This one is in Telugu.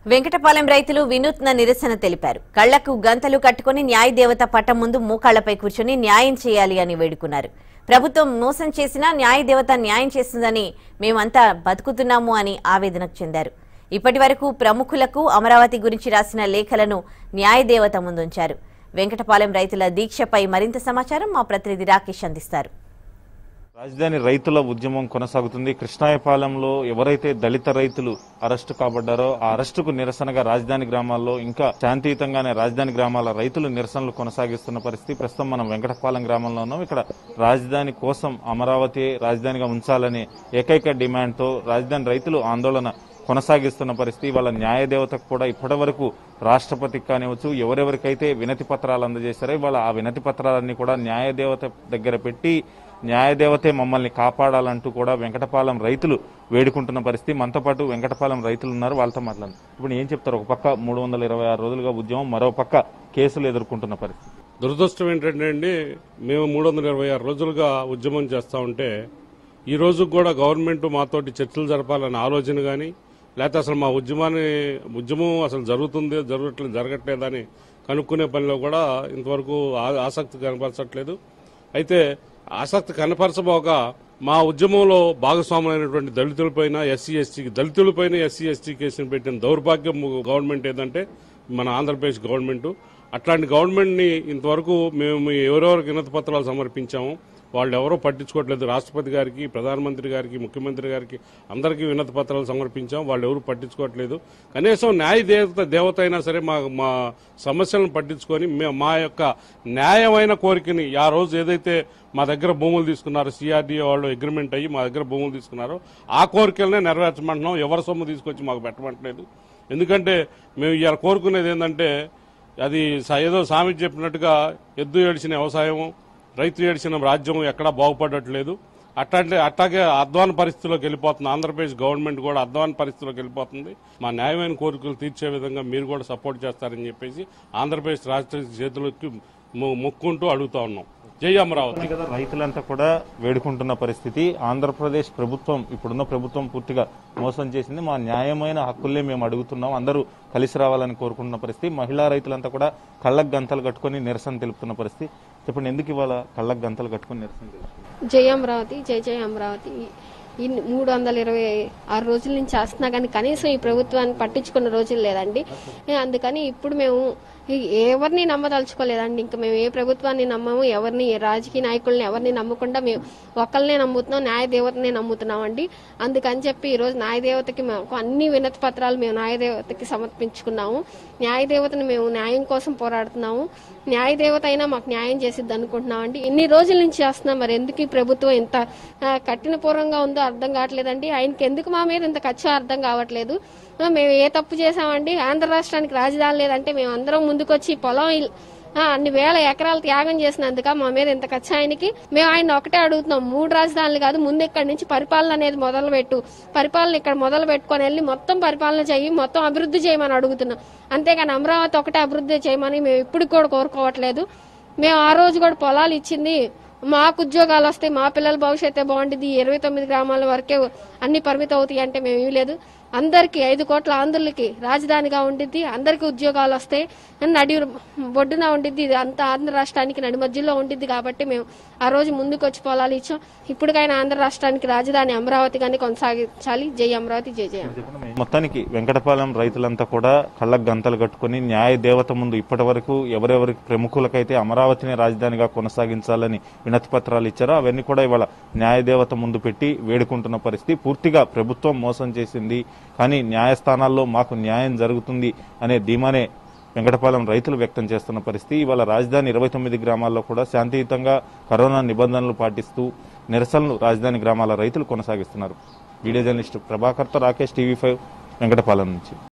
వెంకటపాలెం రైతులు వినూత్న నిరసన తెలిపారు కళ్లకు గంతలు కట్టుకుని న్యాయ దేవత పట్టం ముందు మోకాళ్లపై కూర్చొని న్యాయం చేయాలి అని వేడుకున్నారు ప్రభుత్వం మోసం చేసినా న్యాయ దేవత న్యాయం చేస్తుందని మేమంతా బతుకుతున్నాము అని ఆవేదనకు చెందారు ఇప్పటి వరకు ప్రముఖులకు అమరావతి గురించి రాసిన లేఖలను న్యాయ దేవత ముందుంచారు వెంకటపాలెం రైతుల దీక్షపై మరింత సమాచారం మా ప్రతినిధి రాకేష్ అందిస్తారు రాజధాని రైతుల ఉద్యమం కొనసాగుతుంది కృష్ణాయపాలెంలో ఎవరైతే దళిత రైతులు అరెస్టు కాబడ్డారో ఆ అరెస్టుకు నిరసనగా రాజధాని గ్రామాల్లో ఇంకా శాంతియుతంగానే రాజధాని గ్రామాల రైతులు నిరసనలు కొనసాగిస్తున్న పరిస్థితి ప్రస్తుతం మనం వెంకటపాలెం గ్రామంలో ఉన్నాం ఇక్కడ రాజధాని కోసం అమరావతి రాజధానిగా ఉంచాలనే ఏకైక డిమాండ్తో రాజధాని రైతులు ఆందోళన కొనసాగిస్తున్న పరిస్థితి వాళ్ళ న్యాయదేవతకు కూడా ఇప్పటి వరకు రాష్ట్రపతికి కానివచ్చు ఎవరెవరికైతే వినతి పత్రాలు అందజేశారో ఇవాళ ఆ వినతి పత్రాలన్నీ కూడా న్యాయదేవత దగ్గర పెట్టి న్యాయదేవతే మమ్మల్ని కాపాడాలంటూ కూడా వెంకటపాలెం రైతులు వేడుకుంటున్న పరిస్థితి మనతో పాటు వెంకటపాలెం రైతులు ఉన్నారు వాళ్ళతో మాట్లాడు ఇప్పుడు ఏం చెప్తారు ఒక పక్క మూడు వందల ఇరవై ఆరు రోజులుగా ఉద్యమం మరో పక్క కేసులు ఎదుర్కొంటున్న పరిస్థితి దురదృష్టం ఏంటంటే అండి మేము మూడు వందల ఇరవై ఆరు రోజులుగా ఉద్యమం చేస్తూ ఉంటే ఈ రోజు కూడా గవర్నమెంట్ మాతోటి చర్చలు జరపాలనే ఆలోచన కానీ లేకపోతే అసలు మా ఉద్యమాన్ని ఉద్యమం అసలు జరుగుతుంది జరగట్లేదు జరగట్లేదని కనుక్కునే పనిలో కూడా ఇంతవరకు ఆ- ఆసక్తి కనపరచట్లేదు అయితే ఆసక్తి కనపరచబోక మా ఉద్యమంలో భాగస్వాములైనటువంటి దళితులపైన ఎస్సీ ఎస్టీకి దళితులపైన ఎస్సీ ఎస్టీ కేసును పెట్టిన దౌర్భాగ్యం గవర్నమెంట్ ఏదంటే మన ఆంధ్రప్రదేశ్ గవర్నమెంట్ అట్లాంటి గవర్నమెంట్ని ఇంతవరకు మేము ఎవరెవరికి వినతి పత్రాలు సమర్పించాము వాళ్ళు ఎవరో పట్టించుకోవట్లేదు రాష్ట్రపతి గారికి ప్రధానమంత్రి గారికి ముఖ్యమంత్రి గారికి అందరికీ వినతి పత్రాలు సమర్పించాం వాళ్ళు ఎవరు పట్టించుకోవట్లేదు కనీసం న్యాయ దేవత దేవత అయినా సరే మా మా సమస్యలను పట్టించుకొని మే- మా యొక్క న్యాయమైన కోరికని ఆ రోజు ఏదైతే మా దగ్గర భూములు తీసుకున్నారో సిఆర్డీఏ వాళ్ళు అగ్రిమెంట్ అయ్యి మా దగ్గర భూములు తీసుకున్నారో ఆ కోరికలనే నెరవేర్చమంటున్నాం ఎవరి సొమ్ము తీసుకొచ్చి మాకు పెట్టమంటలేదు ఎందుకంటే మేము ఇవాళ కోరుకునేది ఏంటంటే అది స- ఏదో సామెత చెప్పినట్టుగా ఎద్దు ఏడిచిన వ్యవసాయం రైతు ఏడిచిన రాజ్యం ఎక్కడా బాగుపడట్లేదు అట్లాంటి అట్లాగే అధ్వాన పరిస్థితిలోకి వెళ్ళిపోతుంది ఆంధ్రప్రదేశ్ గవర్నమెంట్ కూడా అధ్వాన పరిస్థితిలోకి వెళ్ళిపోతుంది మా న్యాయమైన కోరికలు తీర్చే విధంగా మీరు కూడా సపోర్ట్ చేస్తారని చెప్పేసి ఆంధ్రప్రదేశ్ రాష్ట్ర చేతులకి మొ- మొక్కుంటూ అడుగుతా ఉన్నాం జై అమరావతి ఉంది కదా రైతులంతా కూడా వేడుకుంటున్న పరిస్థితి ఆంధ్రప్రదేశ్ ప్రభుత్వం ఇప్పుడున్న ప్రభుత్వం పూర్తిగా మోసం చేసింది మా న్యాయమైన హక్కులే మేము అడుగుతున్నాం అందరూ కలిసి రావాలని కోరుకుంటున్న పరిస్థితి మహిళా రైతులంతా కూడా కళ్ళకు గంతలు కట్టుకొని నిరసన తెలుపుతున్న పరిస్థితి చెప్పండి ఎందుకు ఇవాళ కళ్ళకు గంతలు కట్టుకొని నిరసన తెలుపుతున్నారు జై అమరావతి జై జై అమరావతి ఈ మూడు వందల ఇరవై ఆరు రోజుల నుంచి చేస్తున్నా కానీ కనీసం ఈ ప్రభుత్వాన్ని పట్టించుకున్న రోజులు లేదండి ఏ, అందుకని ఇప్పుడు మేము ఈ ఎవరిని నమ్మదలుచుకోలేదండి ఇంకా మేము ఏ ప్రభుత్వాన్ని నమ్మము ఎవరిని ఏ రాజకీయ నాయకుల్ని ఎవరిని నమ్మకుండా మేము ఒక్కళ్ళనే నమ్ముతున్నాం న్యాయ దేవతనే నమ్ముతున్నామండి అందుకని చెప్పి ఈ రోజు న్యాయ దేవతకి మాకు అన్ని వినతి పత్రాలు మేము న్యాయ దేవతకి సమర్పించుకున్నాము న్యాయ దేవతని మేము న్యాయం కోసం పోరాడుతున్నాము న్యాయ దేవత అయినా మాకు న్యాయం చేసిద్ది అనుకుంటున్నామండి ఇన్ని రోజుల నుంచి చేస్తున్నాం మరి ఎందుకు ఈ ప్రభుత్వం ఇంత ఆ, కఠినపూర్వంగా ఉందో అర్థం కావట్లేదండి ఆయనకి ఎందుకు మా మీద ఇంత ఖర్చు అర్థం కావట్లేదు ఆ, మేము ఏ తప్పు చేసామండి ఆంధ్ర రాష్ట్రానికి రాజధాని లేదంటే మేము అందరం ముందుకొచ్చి పొలం ఇల్- ఆ, అన్ని వేల ఎకరాలు త్యాగం చేసినందుక మా మీద ఇంత ఖర్చు ఆయనకి మేము ఆయన ఒకటే అడుగుతున్నాం మూడు రాజధానులు కాదు ముందు ఇక్కడి నుంచి పరిపాలన అనేది మొదలు పెట్టు పరిపాలన ఇక్కడ మొదలు పెట్టుకొని వెళ్ళి మొత్తం పరిపాలన చేయి మొత్తం అభివృద్ధి చేయమని అడుగుతున్నాం అంతేగాని అమరావతి ఒకటే అభివృద్ధి చేయమని మేము ఇప్పుడు కూడా కోరుకోవట్లేదు మేము ఆ రోజు కూడా పొలాలు ఇచ్చింది మాకు ఉద్యోగాలు వస్తాయి మా పిల్లల భవిష్యత్తే బాగుంటుంది ఇరవై తొమ్మిది గ్రామాల వరకే అన్ని పరిమితం అవుతాయి అంటే మేము ఇవ్వలేదు అందరికి ఐదు కోట్ల ఆంధ్రులకి రాజధానిగా ఉండిద్ది అందరికి ఉద్యోగాలు వస్తాయి నడి బొడ్డున ఉండిద్ది ఇది అంతా ఆంధ్ర రాష్ట్రానికి నడి మధ్యలో ఉండిద్ది కాబట్టి మేము ఆ రోజు ముందుకు వచ్చి పొలాలు ఇచ్చాం ఇప్పటికైనా ఆంధ్ర రాష్ట్రానికి రాజధాని అమరావతిగానే కొనసాగించాలి జై అమరావతి జై జయ మొత్తానికి వెంకటపాలెం రైతులంతా కూడా కళ్ళకు గంతలు కట్టుకుని న్యాయ దేవత ముందు ఇప్పటి వరకు ఎవరెవరికి ప్రముఖులకైతే అమరావతిని రాజధానిగా కొనసాగించాలని వినతి పత్రాలు ఇచ్చారో అవన్నీ కూడా ఇవాళ న్యాయ దేవత ముందు పెట్టి వేడుకుంటున్న పరిస్థితి పూర్తిగా ప్రభుత్వం మోసం చేసింది కానీ న్యాయస్థానాల్లో మాకు న్యాయం జరుగుతుంది అనే ధీమానే వెంకటపాలెం రైతులు వ్యక్తం చేస్తున్న పరిస్థితి ఇవాళ రాజధాని ఇరవై తొమ్మిది గ్రామాల్లో కూడా శాంతియుతంగా కరోనా నిబంధనలు పాటిస్తూ నిరసనలు రాజధాని గ్రామాల రైతులు కొనసాగిస్తున్నారు వీడియో జర్నలిస్టు ప్రభాకర్తో రాకేష్ టీవీ ఫైవ్ వెంకటపాలెం నుంచి